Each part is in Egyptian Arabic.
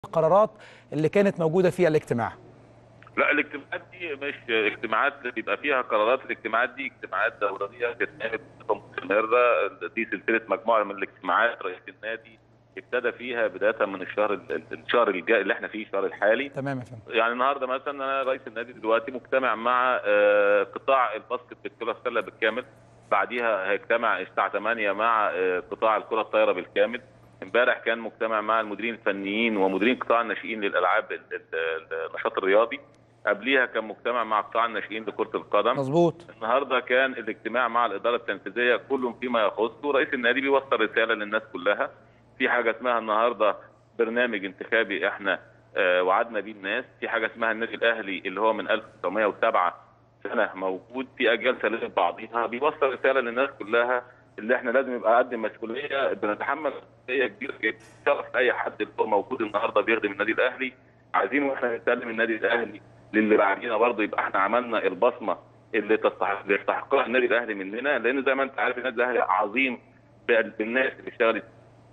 القرارات اللي كانت موجوده في الاجتماع لا الاجتماعات دي مش اجتماعات بيبقى فيها قرارات الاجتماعات دي اجتماعات دوريه بتتعمل بصفه مستمره دي سلسله مجموعه من الاجتماعات رئيس النادي ابتدى فيها بدايه من الشهر الشهر الجاي اللي احنا فيه الشهر الحالي تمام يا فندم يعني النهارده مثلا انا رئيس النادي دلوقتي مجتمع مع آه، قطاع الباسكت بالكره السله بالكامل بعديها هيجتمع الساعه 8 مع آه، قطاع الكره الطايره بالكامل امبارح كان مجتمع مع المديرين الفنيين ومديرين قطاع الناشئين للالعاب ال- ال- النشاط الرياضي قبليها كان مجتمع مع قطاع الناشئين لكره القدم مظبوط النهارده كان الاجتماع مع الاداره التنفيذيه كل فيما يخصه رئيس النادي بيوصل رساله للناس كلها في حاجه اسمها النهارده برنامج انتخابي احنا آه، وعدنا بيه الناس في حاجه اسمها النادي الاهلي اللي هو من 1907 سنه موجود في اجيال سلالة بعضيها بيوصل رساله للناس كلها اللي احنا لازم يبقى قدم مسؤوليه بنتحمل مسؤوليه كبيره جدا شرف اي حد اللي هو موجود النهارده بيخدم النادي الاهلي عايزين واحنا نسلم النادي الاهلي للي بعدينا برضه يبقى احنا عملنا البصمه اللي تستحق اللي يستحقها النادي الاهلي مننا لان زي ما انت عارف النادي الاهلي عظيم بالناس اللي اشتغلت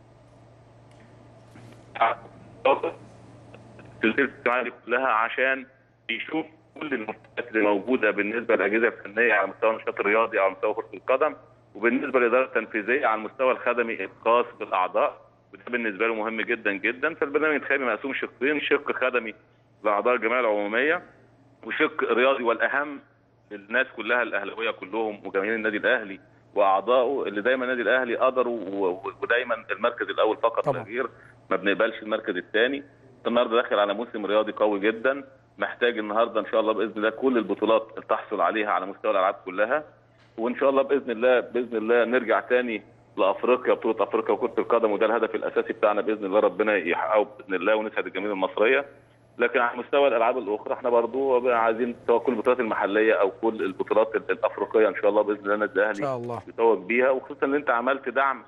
سلسله الاجتماعات دي كلها عشان يشوف كل المشكلات اللي موجوده بالنسبه للاجهزه الفنيه على مستوى النشاط الرياضي على مستوى كره القدم وبالنسبه للاداره التنفيذيه على المستوى الخدمي الخاص بالاعضاء وده بالنسبه له مهم جدا جدا فالبرنامج الانتخابي مقسوم شقين شق خدمي لاعضاء الجمعيه العموميه وشق رياضي والاهم للناس كلها الاهلاويه كلهم وجماهير النادي الاهلي واعضائه اللي دايما النادي الاهلي قدروا و- و- ودايما المركز الاول فقط طبعا. لا غير ما بنقبلش المركز الثاني النهارده داخل على موسم رياضي قوي جدا محتاج النهارده ان شاء الله باذن الله كل البطولات اللي تحصل عليها على مستوى الالعاب كلها وان شاء الله باذن الله باذن الله نرجع تاني لافريقيا بطوله افريقيا وكره القدم وده الهدف الاساسي بتاعنا باذن الله ربنا يحققه باذن الله ونسعد الجماهير المصريه لكن على مستوى الالعاب الاخرى احنا برضو عايزين سواء كل البطولات المحليه او كل البطولات الافريقيه ان شاء الله باذن الله النادي ان الاهلي شاء الله يتوج بيها وخصوصا ان انت عملت دعم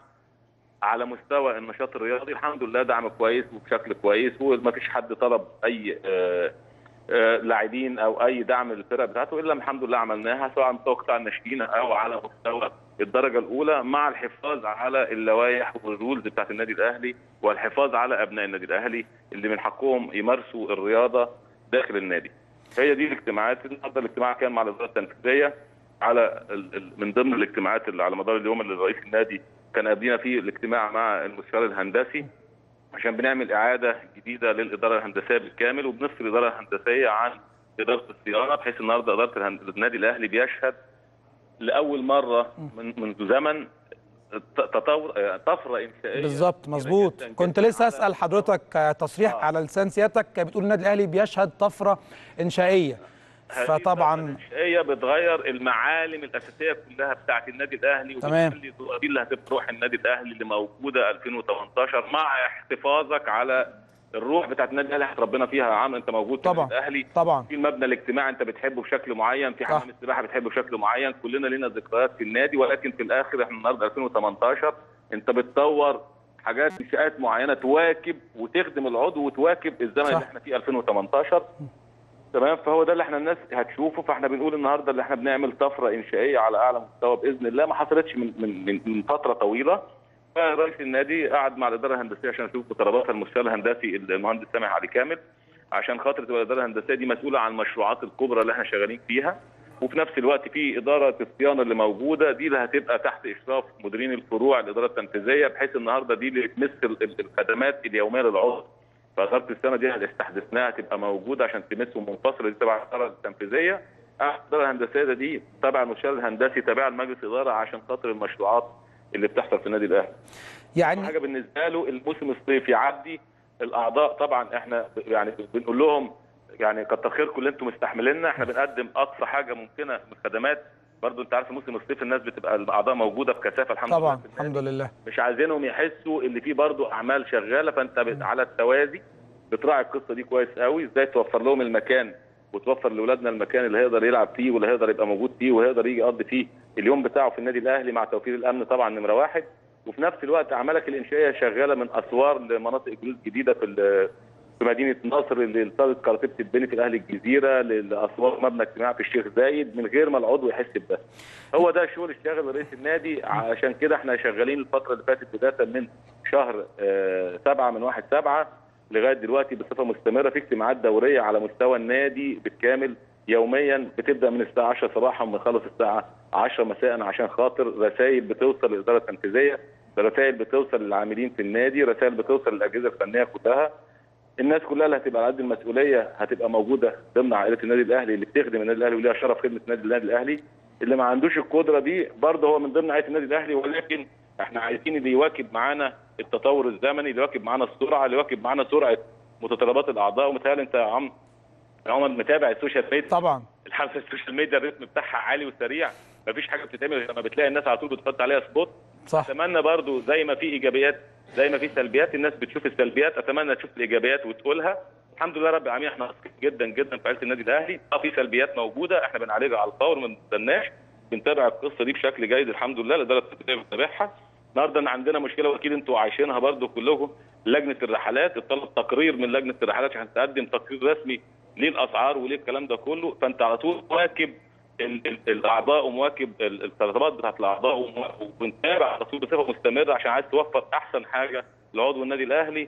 على مستوى النشاط الرياضي الحمد لله دعم كويس وبشكل كويس وما فيش حد طلب اي آه، آه، لاعبين او اي دعم للفرق بتاعته الا الحمد لله عملناها سواء على مستوى قطاع الناشئين او على مستوى الدرجه الاولى مع الحفاظ على اللوائح والرولز بتاعت النادي الاهلي والحفاظ على ابناء النادي الاهلي اللي من حقهم يمارسوا الرياضه داخل النادي. هي دي الاجتماعات النهارده الاجتماع كان مع الاداره التنفيذيه على ال- ال- من ضمن الاجتماعات اللي على مدار اليوم اللي رئيس النادي كان قبلنا فيه الاجتماع مع المستشار الهندسي عشان بنعمل اعاده جديده للاداره الهندسيه بالكامل وبنفصل الاداره الهندسيه عن اداره الصيانه بحيث النهارده اداره الهند- النادي الاهلي بيشهد لاول مره من منذ زمن ت- تطور آه، طفره انشائيه بالظبط كبيرة مظبوط جداً كنت جداً لسه على اسال حضرتك آه، تصريح آه. على لسان سيادتك بتقول النادي الاهلي بيشهد طفره انشائيه هذه فطبعا الانشائيه بتغير المعالم الاساسيه كلها بتاعت النادي الاهلي تمام. وبتخلي دي اللي هتبقى روح النادي الاهلي اللي موجوده 2018 مع احتفاظك على الروح بتاعت النادي الاهلي ربنا فيها يا عم انت موجود في طبعا. النادي الاهلي طبعا في المبنى الاجتماعي انت بتحبه بشكل معين في صح. حمام السباحه بتحبه بشكل معين كلنا لينا ذكريات في النادي ولكن في الاخر احنا النهارده 2018 انت بتطور حاجات انشاءات معينه تواكب وتخدم العضو وتواكب الزمن صح. اللي احنا فيه 2018 تمام فهو ده اللي احنا الناس هتشوفه فاحنا بنقول النهارده اللي احنا بنعمل طفره انشائيه على اعلى مستوى باذن الله ما حصلتش من من من, من فتره طويله فرئيس النادي قعد مع الاداره الهندسيه عشان يشوف طلبات المستشار الهندسي المهندس سامح علي كامل عشان خاطر تبقى الاداره الهندسيه دي مسؤوله عن المشروعات الكبرى اللي احنا شغالين فيها وفي نفس الوقت في اداره الصيانه اللي موجوده دي اللي هتبقى تحت اشراف مديرين الفروع الاداره التنفيذيه بحيث النهارده دي اللي تمس ال- ال- الخدمات اليوميه للعضو فاداره الصيانه دي اللي استحدثناها تبقى موجوده عشان تمس ومنفصله دي تبع الاداره التنفيذيه الاداره الهندسيه ده دي تبع المستشار الهندسي تبع لمجلس الاداره عشان خاطر المشروعات اللي بتحصل في النادي الاهلي يعني حاجه بالنسبه له الموسم الصيفي يعدي الاعضاء طبعا احنا ب- يعني بنقول لهم يعني كتر خيركم اللي انتم مستحمليننا احنا بنقدم اقصى حاجه ممكنه من خدمات برضو انت عارف الموسم الصيفي الناس بتبقى الاعضاء موجوده بكثافه الحمد طبعا لله في النادي. الحمد لله مش عايزينهم يحسوا ان في برضو اعمال شغاله فانت بت- على التوازي بتراعي القصه دي كويس قوي ازاي توفر لهم المكان وتوفر لاولادنا المكان اللي هيقدر يلعب فيه واللي هيقدر يبقى موجود فيه وهيقدر يجي يقضي فيه اليوم بتاعه في النادي الاهلي مع توفير الامن طبعا نمره واحد وفي نفس الوقت اعمالك الانشائيه شغاله من اسوار لمناطق جديد جديده في ال- في مدينه نصر لصاله كاراتيه بتتبني في الاهلي الجزيره لاسوار مبنى اجتماعي في الشيخ زايد من غير ما العضو يحس بده هو ده الشغل الشاغل لرئيس النادي عشان كده احنا شغالين الفتره اللي فاتت بدايه من شهر آه، سبعة من واحد سبعة لغايه دلوقتي بصفه مستمره في اجتماعات دوريه على مستوى النادي بالكامل يوميا بتبدا من الساعه 10 صباحا وبنخلص الساعه 10 مساء عشان خاطر رسائل بتوصل للاداره التنفيذيه رسائل بتوصل للعاملين في النادي رسائل بتوصل للاجهزه الفنيه كلها الناس كلها اللي هتبقى على قد المسؤوليه هتبقى موجوده ضمن عائله النادي الاهلي اللي بتخدم النادي الاهلي وليها شرف خدمه النادي النادي الاهلي اللي ما عندوش القدره دي برضه هو من ضمن عائله النادي الاهلي ولكن احنا عايزين اللي يواكب معانا التطور الزمني اللي يواكب معانا السرعه اللي يواكب معانا سرعه متطلبات الاعضاء ومتهيألي انت يا عم يا عمر متابع السوشيال ميديا طبعا الحمد لله السوشيال ميديا الريتم بتاعها عالي وسريع مفيش حاجه بتتعمل غير لما بتلاقي الناس على طول بتحط عليها سبوت صح اتمنى برضو زي ما في ايجابيات زي ما في سلبيات الناس بتشوف السلبيات اتمنى تشوف الايجابيات وتقولها الحمد لله رب العالمين احنا واثقين جدا جدا في عيله النادي الاهلي اه في سلبيات موجوده احنا بنعالجها على الفور ما بنستناش بنتابع القصه دي بشكل جيد الحمد لله الاداره التنفيذيه بتتابعها النهارده عندنا مشكله واكيد انتوا عايشينها برضو كلكم لجنه الرحلات اتطلب تقرير من لجنه الرحلات عشان تقدم تقرير رسمي ليه الاسعار وليه الكلام ده كله فانت على طول مواكب ال- ال- الاعضاء ومواكب ال- الطلبات بتاعت الاعضاء وموا- وبنتابع على طول بصفه مستمره عشان عايز توفر احسن حاجه لعضو النادي الاهلي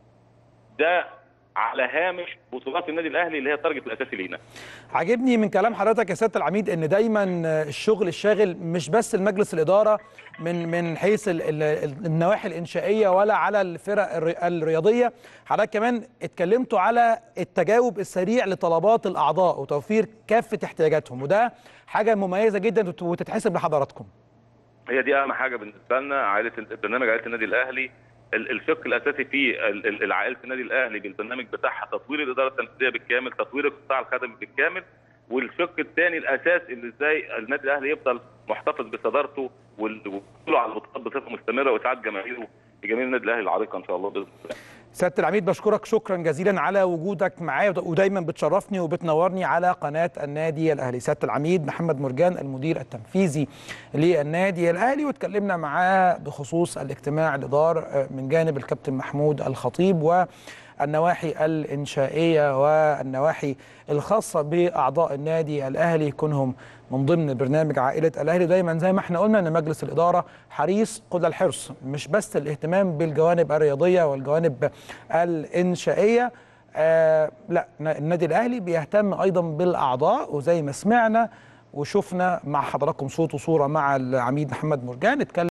ده على هامش بطولات النادي الاهلي اللي هي التارجت الاساسي لينا عاجبني من كلام حضرتك يا سياده العميد ان دايما الشغل الشاغل مش بس المجلس الاداره من من حيث ال- ال- النواحي الانشائيه ولا على الفرق الري- الرياضيه حضرتك كمان اتكلمتوا على التجاوب السريع لطلبات الاعضاء وتوفير كافه احتياجاتهم وده حاجه مميزه جدا وت- وتتحسب لحضراتكم هي دي اهم حاجه بالنسبه لنا عائله برنامج عائله النادي الاهلي ال- الشق الاساسي في ال- ال- عائله النادي الاهلي بالبرنامج بتاعها تطوير الاداره التنفيذيه بالكامل تطوير القطاع الخدمي بالكامل والشق الثاني الاساس اللي ازاي النادي الاهلي يفضل محتفظ بصدارته وال- وحصوله على البطولات بصفه مستمره واسعاد جماهيره جماهير النادي الاهلي العريقه ان شاء الله باذن الله سياده العميد بشكرك شكرا جزيلا على وجودك معايا ود- ودايما بتشرفني وبتنورني على قناه النادي الاهلي سياده العميد محمد مرجان المدير التنفيذي للنادي الاهلي واتكلمنا معاه بخصوص الاجتماع الادار من جانب الكابتن محمود الخطيب والنواحي الانشائيه والنواحي الخاصه باعضاء النادي الاهلي يكونهم من ضمن برنامج عائله الاهلي دايما زي ما احنا قلنا ان مجلس الاداره حريص كل الحرص مش بس الاهتمام بالجوانب الرياضيه والجوانب الانشائيه آه لا النادي الاهلي بيهتم ايضا بالاعضاء وزي ما سمعنا وشفنا مع حضراتكم صوت وصوره مع العميد محمد مرجان اتكلم